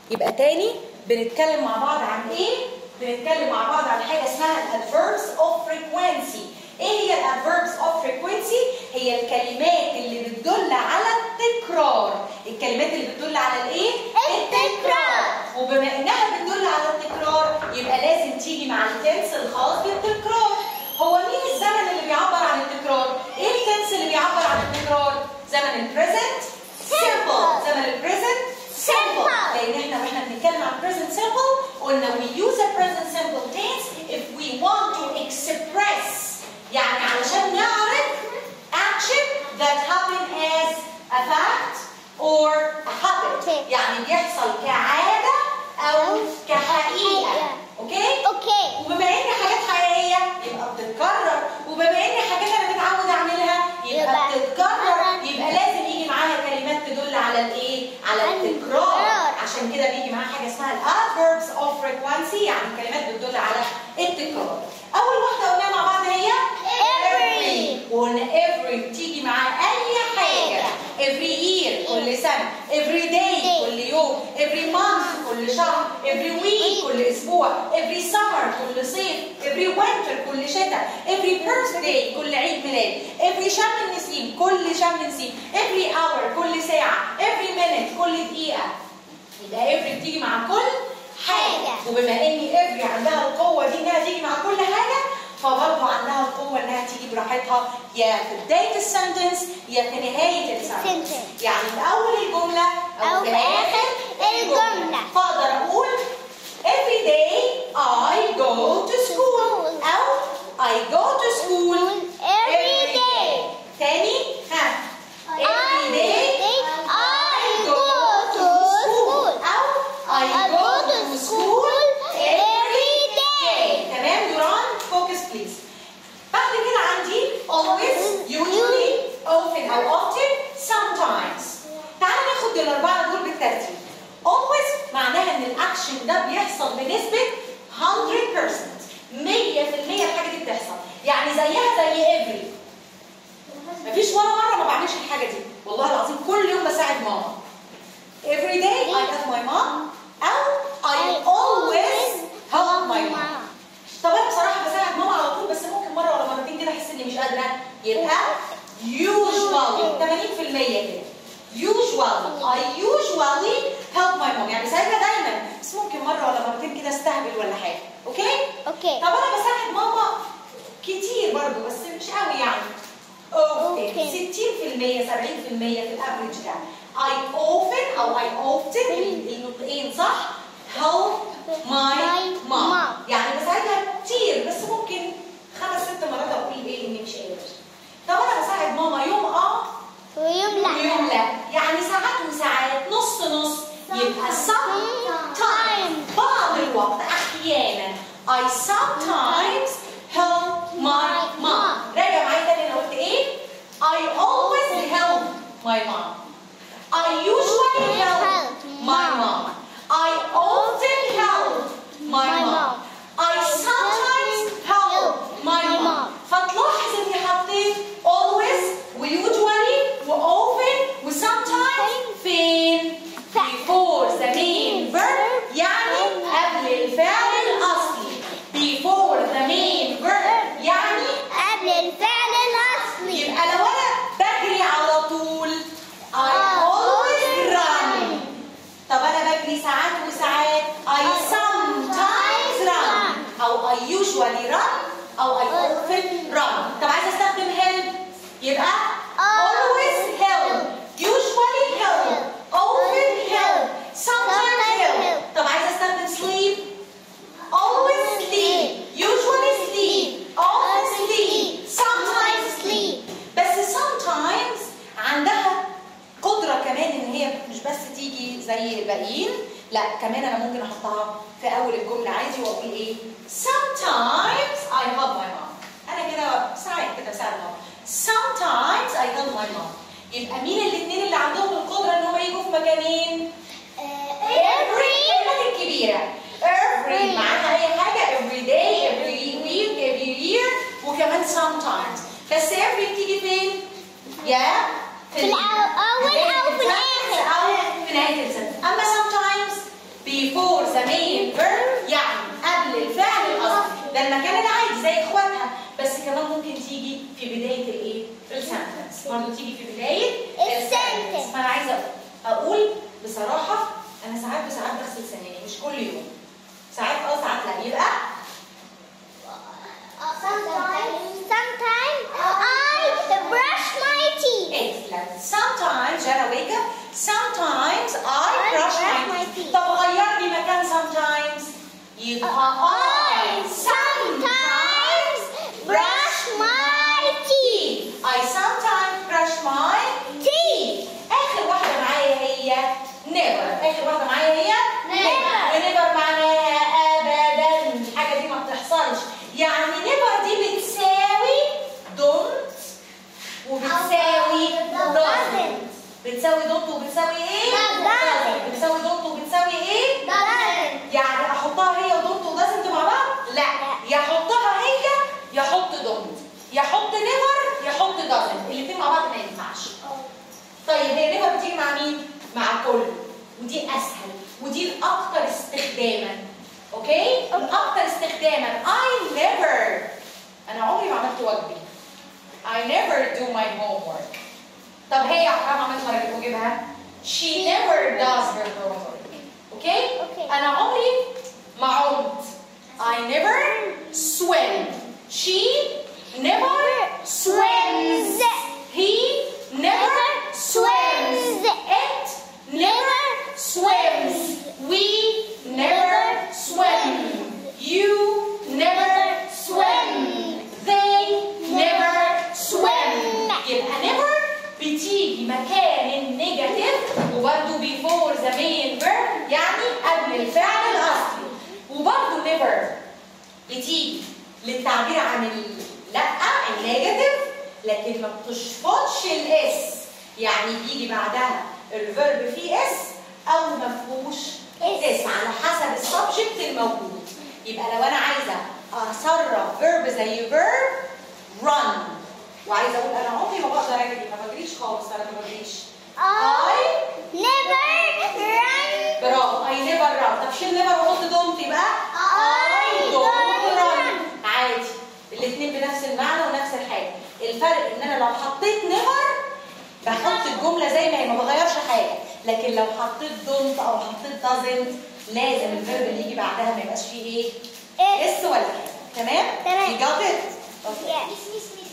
يبقى تاني بنتكلم مع بعض عن ايه بنتكلم مع بعض عن حاجه اسمها الادفيربس اوف فريكوينسي ايه هي الادفيربس اوف فريكوينسي هي الكلمات اللي بتدل على التكرار الكلمات اللي بتدل على الايه التكرار. وبما انها بتدل على التكرار يبقى لازم تيجي مع التنس الخاص بالتكرار هو مين الزمن اللي بيعبر عن التكرار ايه التنس اللي بيعبر عن التكرار زمن البريزنت simple زمن البريزنت simple Simple. لان احنا واحنا بنتكلم عن present simple قلنا we use a present simple tense if we want to express يعني علشان نعرف action that happened as a fact or a habit Okay. يعني بيحصل كعادة أو كحقيقة حقيقة. اوكي اوكي وبما ان حاجات حقيقيه يبقى بتتكرر وبما ان حاجات انا متعود اعملها يبقى يبقى بتتكرر يبقى لازم يجي معاها كلمات تدل على الايه على على التكرار التكرار. عشان كده بيجي معاها حاجه اسمها الادverbs of frequency يعني كلمات بتدل على التكرار اول واحده قلناها مع بعض هي Every. وقلنا every بتيجي مع اي حاجه every year كل سنه every day Day. كل يوم every month كل شهر every week كل اسبوع every summer كل صيف every winter كل شتاء every birthday كل عيد ميلاد every شم نسيم كل شم نسيم every hour كل ساعه every minute كل دقيقه يبقى every بتيجي مع كل حاجه حاجة. وبما ان every عندها القوه دي انها تيجي مع كل حاجه فبرضه عندها القوه انها تيجي براحتها يا في بدايه السنتنس يا في نهايه السنتنس Sentence. يعني في اول الجمله او, أو في في اخر آخر الجملة. فاقدر اقول every day I go to school او I go to school Every day. تاني ها every day I go to school. او I go to school every day تمام دوران focus please بعد كده عندي always usually often او often sometimes تعالوا ناخد الاربعه دول بالترتيب always معناها ان الاكشن ده بيحصل بنسبه 100% 100% الحاجه دي بتحصل يعني زيها زي every مفيش ولا مره ما بعملش الحاجه دي والله العظيم كل يوم بساعد ماما every day I help my mom او I always help my mom طب انا بصراحه بساعد ماما على طول بس ممكن مره ولا مرتين كده احس اني مش قادره يبقى usually 80% كده usually I usually help my mom يعني بساعدها دايما بس ممكن مره ولا مرتين كده استهبل ولا حاجه اوكي اوكي طب انا بساعد ماما كتير برضه بس مش قوي يعني often Okay. 60% 70% في الافريج ده I often او I often النطقين صح help my My mom mom. يعني بساعدها كتير بس ممكن خمس ست مرات اقول ايه اني مش قادر طب انا بساعد ماما يوم اه ويوم لا ويوم لا يعني ساعات وساعات نص نص يبقى sometimes بعض الوقت احيانا I sometimes help my mom راجع معايا تاني انا قلت ايه I always help my mom I usually help my mom I often help my mom I sometimes help my mom فتلاحظ اني حطيت always وusually وoften وsometimes فين before the main verb يعني قبل الفعل الأصلي before the main verb يعني قبل الفعل الأصلي يبقى لو أنا بجري على طول I always run طب أنا بجري ساعات وساعات I sometimes run أو I usually run أو I often run طب عايزة أستخدم help يبقى always help usually help often help sometimes help طب عايزة أستخدم sleep always sleep usually sleep often sleep sometimes sleep بس sometimes عندها قدرة كمان ان هي مش بس تيجي زي الباقيين لا كمان انا ممكن احطها في اول الجملة عادي واقول ايه sometimes I help my mom انا كده ساعات كده بساعد ماما sometimes I help my mom يبقى مين الاثنين اللي عندهم القدرة ان هم يجوا في مكانين every كلمة الكبيرة every معناها أي حاجة every day every week every year وكمان sometimes بس every بتيجي فين؟ يا في الأول أو في الآخر. أو في نهاية السنة أما sometimes the main verb يعني قبل الفعل الاصلي ده المكان العادي زي اخواتها بس كمان ممكن تيجي في بدايه الايه السنتنس برضه تيجي في بدايه السنتنس. فانا عايزه اقول بصراحه انا ساعات بساعات بغسل سناني مش كل يوم ساعات اه ساعات لا يبقى Sometimes, sometimes I brush my teeth. excellent sometimes انا wake up sometimes I I brush brush my my teeth teeth. طب غير لي مكان sometimes يبقى I sometimes brush my teeth. I sometimes brush my Teeth. آخر واحدة معايا هي never آخر واحدة معايا هي Never. never معناها أبدا الحاجة دي ما بتحصلش يعني never دي بتساوي don't وبتساوي doesn't بتساوي don't وبتساوي ايه؟ Doesn't. بتساوي don't وبتساوي ايه؟ Doesn't. يعني احطها هي ودونت ودازنت مع بعض؟ لا يحطها هي يحط دونت يحط نيفر يحط دازنت الاثنين مع بعض ما ينفعش طيب هي نيفر بتيجي مع مين؟ مع كل ودي اسهل ودي الاكثر استخداما اوكي؟ الاكثر استخداما I never انا عمري ما عملت واجبي I never do my homework طب هي عمرها عملت ورقة واجبها She never does her homework اوكي؟ Okay. انا عمري ما عمت I never swim she never swims he never swims it never swims we never swim you never swim they never swim يبقى never بتيجي مكان النيجاتيف وبرده before the main verb يعني قبل الفعل الاصلي وبرده never بتيجي للتعبير عن ال- لا النيجاتيف لكن ما بتشفطش الاس يعني بيجي بعدها الفيرب فيه اس او ما فيهوش اس على حسب السبجكت الموجود يبقى لو انا عايزه اصرف فيرب زي فيرب run وعايزه اقول انا عمري ما بقدر اجري ما بجريش خالص انا ما بجريش I never run. برافو اي نيفر ران طب شيل نيفر وحط دونت يبقى I don't don't run عادي الاثنين بنفس المعنى ونفس الحاجه الفرق ان انا لو حطيت نيفر بحط الجمله زي ما هي ما بغيرش حاجه لكن لو حطيت دونت او حطيت doesn't لازم الفيرب اللي يجي بعدها ما يبقاش فيه ايه Is. اس ولا حاجه تمام تمام. You got it? Okay. Yes.